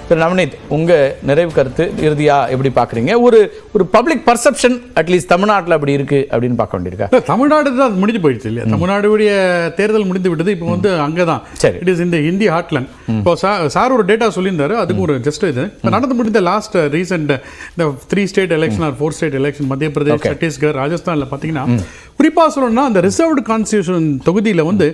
திரு நவநீத் உங்க நிறைவு கருத்து இறுதியா எப்படி பாக்குறீங்க ஒரு ஒரு பப்ளிக் பர்செப்ஷன் அட்லீஸ்ட் தமிழ்நாட்டுல அப்படி இருக்கு அப்படின்னு பார்க்க வேண்டியிருக்கா இல்ல, தமிழ்நாடு தான் அது முடிஞ்சு போயிடுச்சு இல்லையா தமிழ்நாடுடைய தேர்தல் முடிந்து விட்டது இப்போ வந்து அங்கதான் சரி. இட் இஸ் இந்த ஹிந்தி ஹாட்லேண்ட் இப்போ சார் சார் ஒரு டேட்டா சொல்லியிருந்தாரு அதுக்கு ஒரு ஜஸ்ட் இது இப்போ நடந்து முடிந்த லாஸ்ட் ரீசெண்ட் இந்த three state election or four state election Madhya Pradesh Okay. Chhattisgarh ராஜஸ்தான்ல பார்த்தீங்கன்னா குறிப்பா சொல்லணும்னா அந்த ரிசர்வ்டு கான்ஸ்டியூஷன் தொகுதியில வந்து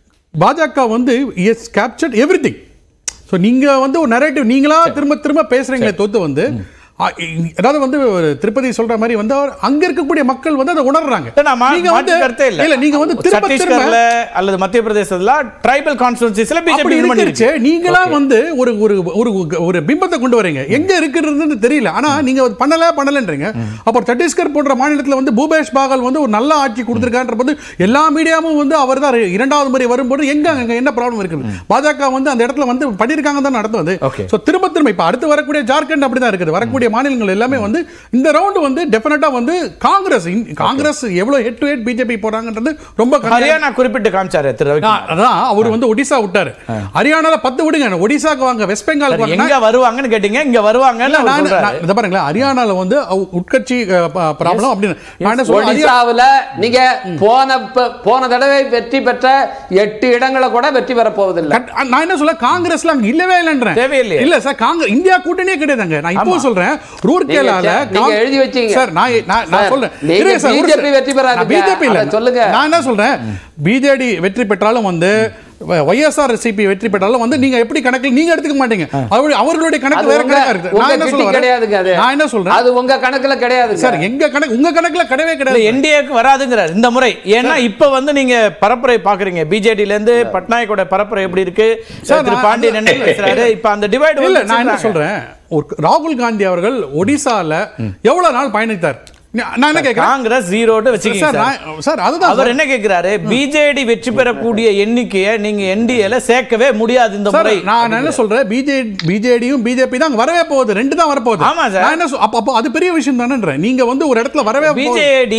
பாஜக வந்து yes captured everything so நீங்க வந்து ஒரு நரேட்டிவ் நீங்களா திரும்ப திரும்ப பேசுறீங்களே தொத்து வந்து ஆ, இ- அதாவது வந்து ஒரு திருப்பதி சொல்ற மாதிரி வந்து அவர் அங்க இருக்கக்கூடிய மக்கள் வந்து அதை உணர்றாங்க இல்ல, நான் மா- நீங்க மாற்று வந்து கருத்தே இல்ல. இல்ல நீங்க வந்து திரும்ப திரும்ப சத்தீஸ்கர்ல அல்லது மத்திய பிரதேசத்துல ட்ரைபல் கான்ஸ்டியூன்சிஸ்ல அப்படி பிஜேபி இருக்கிறச்சு நீங்களா வந்து ஒரு ஒரு ஒரு ஒரு பிம்பத்தை கொண்டு வரீங்க எங்க இருக்கிறதுன்னு தெரியல ஆனா நீங்க அது பண்ணல பண்ணலன்றீங்க அப்புறம் சத்தீஸ்கர் போன்ற மாநிலத்துல வந்து பூபேஷ் பாகல் வந்து ஒரு நல்ல ஆட்சி கொடுத்திருக்கான்ற போது எல்லா மீடியாவும் வந்து அவர் தான் இரண்டாவது முறை வரும்போது எங்க அங்க என்ன ப்ராப்ளம் இருக்குது பாஜக வந்து அந்த இடத்துல வந்து பண்ணிருக்காங்க தான் நடந்து வந்து Okay. சோ திரும்ப திரும்ப இப்ப அடுத்து வரக்கூடிய ஜார்க்கண்ட் அப்படிதான் இருக்குது வரக்கூடிய மாநிலங்கள் எல்லாமே வந்து இந்த ரவுண்ட் வந்து டெஃபினட்டா வந்து காங்கிரஸ் இந்த- காங்கிரஸ் எவ்வளவு ஹெட் டு ஹெட் பிஜேபி போறாங்கன்றது ரொம்ப கம்மியா ஹரியானா குறிப்பிட்டு காமிச்சாரு திரு ரவி ஆ, அதான் அவர் வந்து ஒடிசா விட்டாரு ஹரியானால பத்து விடுங்க ஒடிசாக்கு வாங்க வெஸ்ட் பெங்கால் வாங்க எங்க வருவாங்கன்னு கேட்டீங்க இங்க வருவாங்கன்னு இல்ல, அவர் நான் சொல்றாரு. நான் இதை பாருங்களேன் ஹரியானால வந்து அவ- உட்கட்சி ப்ராப்ளம் அப்படின்னு நான் என்ன சொல்றேன் ஹரியா- ஒடிசாவுல நீங்க போன ப- போன தடவை வெற்றி பெற்ற எட்டு இடங்களை கூட வெற்றி பெற போவதில்லை கட்- நான் என்ன சொல்ல காங்கிரஸ்ல அங்க இல்லவே இல்லன்றேன் தேவையில்லையே. இல்ல சார் காங்கிரஸ் இந்தியா கூட்டணியே கிடையாதுங்க நான் இப்போ ஆமா. சொல்றேன் ரூர்கேலால நீங்க- நீங்க காங்- எழுதி வச்சீங்க. சார் நான் நான் நான் சார், சொல்றேன் நீங்க இருங்க சார், ஒரு BJP சார். வெற்றி பெறாதுங்க. நான் BJP இல்ல அதை சொல்லுங்க. நான் என்ன சொல்றேன் பிஜேடி வெற்றி பெற்றாலும் வந்து ஒய்எஸ்ஆர் சிபி வெற்றி பெற்றாலும் வந்து நீங்க எப்படி கணக்கில் நீங்க எடுத்துக்க மாட்டீங்க அவரு- அவர்களுடைய அது கணக்கு வேற உங்க- கணக்கா இருக்கு உங்க நான் என்ன கிட்டி சொல்ல கிடையாதுங்க அது வரேன் நான் என்ன சொல்றேன் அது உங்க கணக்குல கிடையாது சார் எங்க கணக்கு உங்க கணக்குல கிடையவே இல்ல கிடையாது என்டிஏக்கு வராதுங்கிறார் இந்த முறை ஏன்னா இப்ப வந்து நீங்க பரப்புரை பாக்குறீங்க பிஜேடில இருந்து பட்நாயக்கோட பரப்புரை எப்படி இருக்கு சார், திரு நான் பாண்டியன் என்ன பேசுறாரு இப்ப அந்த டிவைட் இல்ல நான் என்ன சொல்றேன் ஒரு ராகுல் காந்தி அவர்கள் ஒடிசால எவ்வளவு நாள் பயணித்தார் நான் நான் என்ன கேட்கிறேன் காங்கிரஸ் ஜீரோட்டு வச்சுக்கீங்க சார் சார் நான் சார் அதுதான் அவர் சார். என்ன கேக்குறாரு பிஜேடி வெற்றி பெறக்கூடிய எண்ணிக்கையை நீங்க என்டிஏல சேர்க்கவே முடியாது இந்த சார் முறை நான் என்ன சொல்றேன் பிஜே பிஜேடியும் பிஜேபி தான் அங்க வரவே போகுது ரெண்டு தான் வரப்போகுது ஆமா சார். நான் என்ன சொல்- அப்ப அப்போ அது பெரிய விஷயம் தானேன்றேன் நீங்க வந்து ஒரு இடத்துல வரவே போகுது பிஜேடி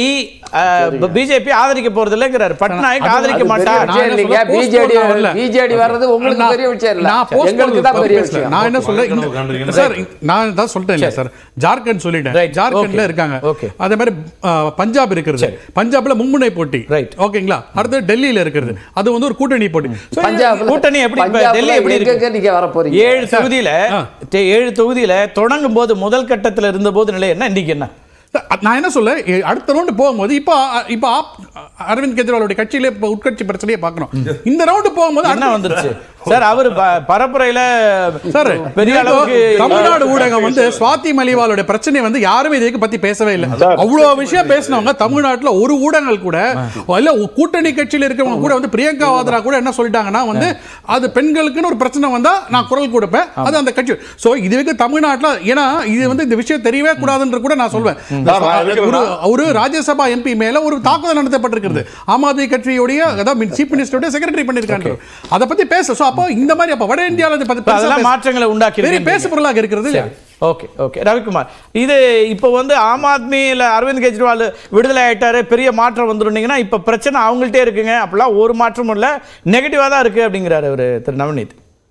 பிஜேபி ஆதரிக்க போறது இல்லைங்கிறாரு பட்நாயக் ஆதரிக்க அது பெரிய மாட்டார் நான் என்ன விஷயம் இல்லைங்க. சொல்றேன், BJD post வரல. BJD வர்றது உங்களுக்கு நான்- பெரிய விஷயம் இல்ல. நான் post எங்களுக்கு தான் வரல, பெரிய பேசல. விஷயம். நான் என்ன சொல்றேன் கனவு இந்த- காண்றீங்க. சார் நான் தான் சொல்லிட்டேன் இல்ல சார் ஜார்க்கண்ட் சொல்லிட்டேன் Right. ஜார்க்கண்ட்ல Okay. இருக்காங்க Okay. அதே மாதிரி ஆ, பஞ்சாப் இருக்கிறது சரி. பஞ்சாப்ல மும்முனை போட்டி Right. ஓகேங்களா அடுத்து டெல்லியில இருக்கிறது அது வந்து ஒரு கூட்டணி போட்டி So, பஞ்சாப்ல- கூட்டணி எப்படி இப்ப பஞ்சாப்ல டெல்லி எப்படி இருக்கு? எங்கெங்க நீங்க வர போறீங்க ஏழு தொகுதியில ஆ. தே- ஏழு தொகுதியில தொடங்கும் போது முதல் கட்டத்துல இருந்த போது நிலை என்ன இன்னைக்கு என்ன நான் என்ன சொல்ல எ- அடுத்த ரவுண்டு போகும்போது இப்போ இப்போ ஆப்- அரவிந்த் கெஜ்ரிவாலுடைய கட்சியிலே இப்போ உட்கட்சி பிரச்சனையே பார்க்கணும் இந்த ரவுண்டு போகும்போது என்ன அடுத்த- வந்துருச்சு சார் அவரு ப- பரப்புரையில சார் பெரிய இப்போ அளவுக்கு தமிழ்நாடு ஊடகம் வந்து சுவாதி மலிவாலுடைய பிரச்சனை வந்து யாருமே இதுக்கு பத்தி பேசவே இல்லை அவ்வளவு விஷயம் பேசினவங்க தமிழ்நாட்டுல ஒரு ஊடகங்கள் கூட இல்ல கூட்டணி கட்சியில இருக்கிறவங்க கூட வந்து பிரியங்கா வாத்ரா கூட என்ன சொல்லிட்டாங்கன்னா வந்து அது பெண்களுக்குன்னு ஒரு பிரச்சனை வந்தா நான் குரல் கொடுப்பேன் அது அந்த கட்சி சோ இது வரைக்கும் தமிழ்நாட்டுல ஏன்னா இது வந்து இந்த விஷயம் தெரியவே கூடாதுன்ற கூட நான் சொல்வேன் ஒரு ஒரு ராஜ்யசபா எம்பி மேல ஒரு தாக்குதல் நடத்தப்பட்டிருக்கிறது ஆம் ஆத்மி கட்சியுடைய அதாவது சீஃப் மினிஸ்டருடைய செக்ரட்டரி பண்ணிருக்காங்க அதை பத்தி பேச சோ அப்போ இந்த மாதிரி அப்ப வட இந்தியால இதை பத்தி இப்ப பெருசா அதெல்லாம் பேச- மாற்றங்களை உண்டாக்கி பெரிய பேசு பொருளாக இருக்கிறது இல்லையா? ஓகே ஓகே ரவிக்குமார் இது இப்போ வந்து ஆம் ஆத்மியில் அரவிந்த் கெஜ்ரிவால் விடுதலை ஆயிட்டாரு பெரிய மாற்றம் வந்துருந்தீங்கன்னா இப்போ பிரச்சனை அவங்கள்ட்டே இருக்குங்க அப்படிலாம் ஒரு மாற்றமும் இல்லை நெகட்டிவாக தான் இருக்கு அப்படிங்கிறாரு அவர் திரு நவநீத்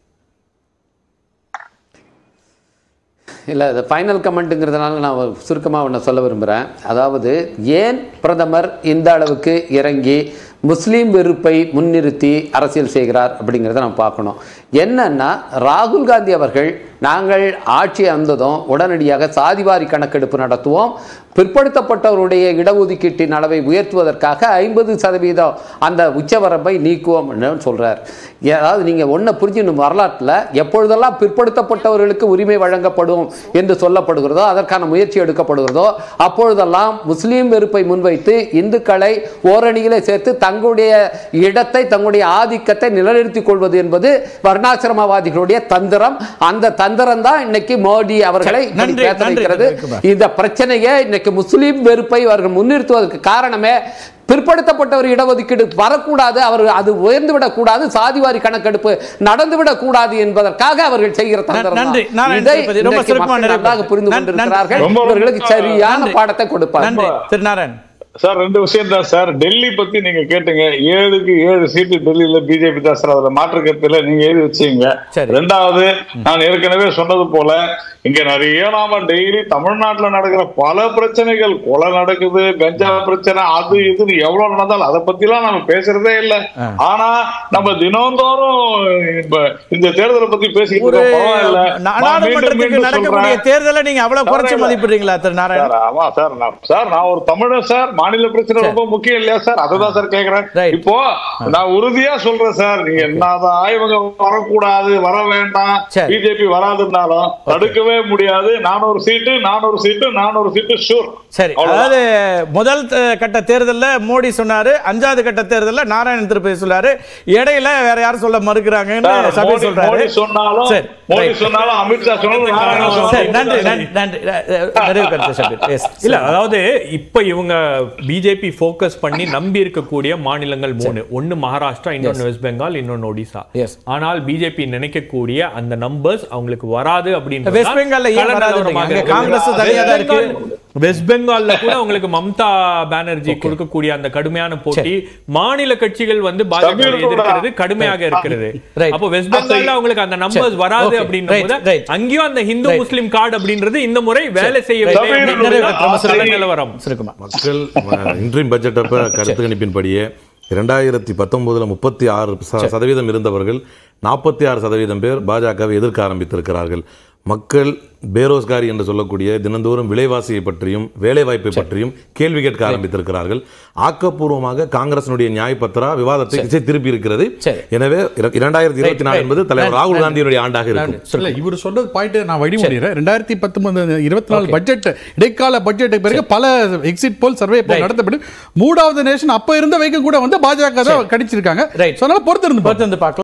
இல்லை இது ஃபைனல் கமெண்ட்டுங்கிறதுனால நான் சுருக்கமாக ஒன்று சொல்ல விரும்புகிறேன் அதாவது ஏன் பிரதமர் இந்த அளவுக்கு இறங்கி முஸ்லீம் வெறுப்பை முன்னிறுத்தி அரசியல் செய்கிறார் அப்படிங்கிறத நம்ம பார்க்கணும் என்னன்னா ராகுல் காந்தி அவர்கள் நாங்கள் ஆட்சி வந்ததும் உடனடியாக சாதிவாரி கணக்கெடுப்பு நடத்துவோம் பிற்படுத்தப்பட்டவருடைய இடஒதுக்கீட்டின் அளவை உயர்த்துவதற்காக ஐம்பது சதவீதம் அந்த உச்சவரம்பை நீக்குவோம் சொல்றார் அதாவது நீங்கள் ஒன்றை புரிஞ்சுக்கணும் வரலாற்றில் எப்பொழுதெல்லாம் பிற்படுத்தப்பட்டவர்களுக்கு உரிமை வழங்கப்படும் என்று சொல்லப்படுகிறதோ அதற்கான முயற்சி எடுக்கப்படுகிறதோ அப்பொழுதெல்லாம் முஸ்லீம் வெறுப்பை முன்வைத்து இந்துக்களை ஓரணியிலே சேர்த்து தங்களுடைய இடத்தை தங்களுடைய ஆதிக்கத்தை நிலைநிறுத்திக் கொள்வது என்பது வர்ணாசிரமவாதிகளுடைய தந்திரம் அந்த தந்திரம் தான் இன்னைக்கு மோடி அவர்களை சரி, நன்றி, இப்படி பேச நன்றி, வைக்கிறது ரவிக்குமார். இந்த பிரச்சனையை இன்னைக்கு முஸ்லீம் வெறுப்பை அவர்கள் முன்னிறுத்துவதற்கு காரணமே பிற்படுத்தப்பட்டவர் இடஒதுக்கீடு வரக்கூடாது அவர் அது உயர்ந்து விடக்கூடாது சாதிவாரி கணக்கெடுப்பு நடந்துவிடக் கூடாது என்பதற்காக அவர்கள் செய்கிற தந்திரம் நன்றி. தான். நாராயண இதை திருப்பதி, ரொம்ப இன்னைக்கு சுருக்கமா மக்கள் நிறைவு நன்றாக புரிந்து நன்றி, நன்றி. கொண்டிருக்கிறார்கள் ரொம்ப இவர்களுக்கு சரியான நன்றி. பாடத்தை கொடுப்பார் நன்றி திரு நாராயண் சார் ரெண்டு விஷயம் தான் சார் டெல்லி பத்தி நீங்க கேட்டீங்க ஏழுக்கு ஏழு சீட்டு டெல்லியில பிஜேபி தான் சார் அதுல மாற்று கருத்துல நீங்க எழுதி வச்சீங்க சரி. ரெண்டாவது நான் ஏற்கனவே சொன்னது போல இங்க நிறைய நாம டெய்லி தமிழ்நாட்டுல நடக்கிற பல பிரச்சனைகள் கொலை நடக்குது கஞ்சா பிரச்சனை அது இதுன்னு எவ்வளவு நடந்தாலும் அதை பத்தி எல்லாம் நம்ம பேசுறதே இல்ல ஆனா நம்ம தினந்தோறும் இப்ப இந்த தேர்தலை பத்தி பேசிக்கிட்டு ஒரு இருக்கோம். பரவாயில்ல நான் மீண்டும் நாடாளுமன்றத்துக்கு மீண்டும் நடக்கக்கூடிய சொல்றேன் தேர்தலை நீங்க அவ்வளவு குறைச்சு பரவாயில்ல. மதிப்பிடுறீங்களா திரு நாராயணன் சார் ஆமா சார் நான் சார் நான் ஒரு தமிழர் சார் மாநில பிரச்சனை ரொம்ப முக்கியம் இல்லையா சார் அதுதான் சார் கேக்குறேன் Right. இப்போ நான் உறுதியா சொல்றேன் சார் நீங்க என்னதான் இவங்க வரக்கூடாது வர வேண்டாம் சரி. பிஜேபி வராதுன்னாலும் தடுக்கவே முடியாது நானூறு சீட்டு நானூறு சீட்டு நானூறு சீட்டு ஷூர் சரி அதாவது முதல் த- கட்ட தேர்தல்ல மோடி சொன்னாரு அஞ்சாவது கட்ட தேர்தல்ல நாராயணன் திருப்பதி சொல்லாரு இடையில வேற யாரும் சொல்ல மறுக்கிறாங்கன்னு சபை மோடி சொல்றாரு மோடி சொன்னாலும் சரி மோடி right. சொன்னாலும் அமித்ஷா சொன்னாலும் நாராயணன் சரி சொன்னாலும் நன்றி நன்றி நன்றி அஹ், நிறைவு கருத்து ஷபீர். Yes. இல்ல அதாவது இப்ப இவங்க பிஜேபி ஃபோக்கஸ் பண்ணி நம்பி இருக்கக்கூடிய மாநிலங்கள் மூணு ஒன்னு மகாராஷ்டிரா இன்னொன்னு வெஸ்ட் பெங்கால் இன்னொன்னு ஒடிசா Yes. ஆனால் பிஜேபி நினைக்கக்கூடிய அந்த நம்பர்ஸ் அவங்களுக்கு வராது அப்படின்னு வெஸ்ட் பெங்கால்ல ஏன் வராதுன்றீங்க? அங்க காங்கிரஸ் தனியா தான் இருக்கு. வெஸ்ட் பெங்கால்ல கூட உங்களுக்கு மம்தா பானர்ஜி கொடுக்கக்கூடிய அந்த கடுமையான போட்டி மாநில கட்சிகள் வந்து பாஜக சபீர் கூட- எதிர்க்கிறது கடுமையாக இருக்கிறது Right. அப்போ வெஸ்ட் பெங்கால்ல அவங்களுக்கு அந்த நம்பர்ஸ் வராது Okay. அப்படின்ற Right, போது right. அங்கேயும் அந்த ஹிந்து Right. முஸ்லிம் கார்டு அப்படின்றது இந்த முறை வேலை செய்யவில்லை சபீர் அப்படின்றது கூட- தான் சிறந்த நிலவரம் சுருக்கமா மக்கள் இன்றைய பட்ஜெட் அப்ப கருத்து கணிப்பின்படியே இரண்டாயிரத்தி பத்தொன்பதுல முப்பத்தி ஆறு ச- சதவீதம் இருந்தவர்கள் நாற்பத்தி ஆறு சதவீதம் பேர் பாஜகவை எதிர்க்க ஆரம்பித்திருக்கிறார்கள் மக்கள் பேரோஸ்காரி என்று சொல்லக்கூடிய தினந்தோறும் விலைவாசியை பற்றியும் வேலைவாய்ப்பை பற்றியும் கேள்வி கேட்க ஆரம்பித்திருக்கிறார்கள் ஆக்கப்பூர்வமாக காங்கிரசினுடைய நியாய பத்திரா விவாதத்தை திசை திருப்பி இருக்கிறது சரி. எனவே இர- இரண்டாயிரத்தி இருபத்தி நாலு Right, என்பது right. தலைவர் நன்றி, ராகுல் நன்றி. காந்தியினுடைய ஆண்டாக இருக்கும் இல்ல இவர் சொல்றது பாயிண்ட் நான் வழி முடிகிறேன் ரெண்டாயிரத்தி பத்தொன்பது இருபத்தி நாலு பட்ஜெட் இடைக்கால பட்ஜெட்டுக்கு பிறகு பல exit poll survey poll Right. நடத்தப்பட்டு மூணாவது நேஷன் அப்ப இருந்த வைக்கும் கூட வந்து பாஜக தான் கடிச்சிருக்காங்க Right. So, அதனால பொறுத்து இருந்து பொறுத்து வந்து பார்க்கலாம்